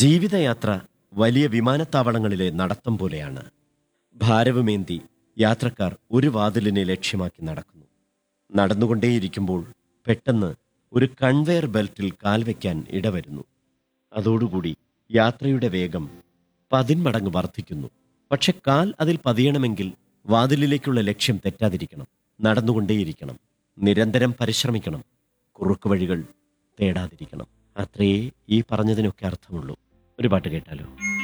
ജീവിതയാത്ര വലിയ വിമാനത്താവളങ്ങളിലെ നടത്തം പോലെയാണ് ഭാരവുമേന്തി യാത്രക്കാർ ഒരു വാതിലിനെ ലക്ഷ്യമാക്കി നടക്കുന്നു നടന്നുകൊണ്ടേയിരിക്കുമ്പോൾ പെട്ടെന്ന് ഒരു കൺവെയർ ബെൽറ്റിൽ കാൽ വയ്ക്കാൻ ഇടവരുന്നു അതോടുകൂടി യാത്രയുടെ വേഗം പതിന്മടങ്ങ് വർദ്ധിക്കുന്നു പക്ഷെ കാൽ അതിൽ പതിയണമെങ്കിൽ വാതിലിലേക്കുള്ള ലക്ഷ്യം തെറ്റാതിരിക്കണം നടന്നുകൊണ്ടേയിരിക്കണം നിരന്തരം പരിശ്രമിക്കണം കുറുക്കു വഴികൾ തേടാതിരിക്കണം അത്രയേ ഈ പറഞ്ഞതിനൊക്കെ അർത്ഥമുള്ളൂ ഒരു പാട്ട് കേട്ടാലോ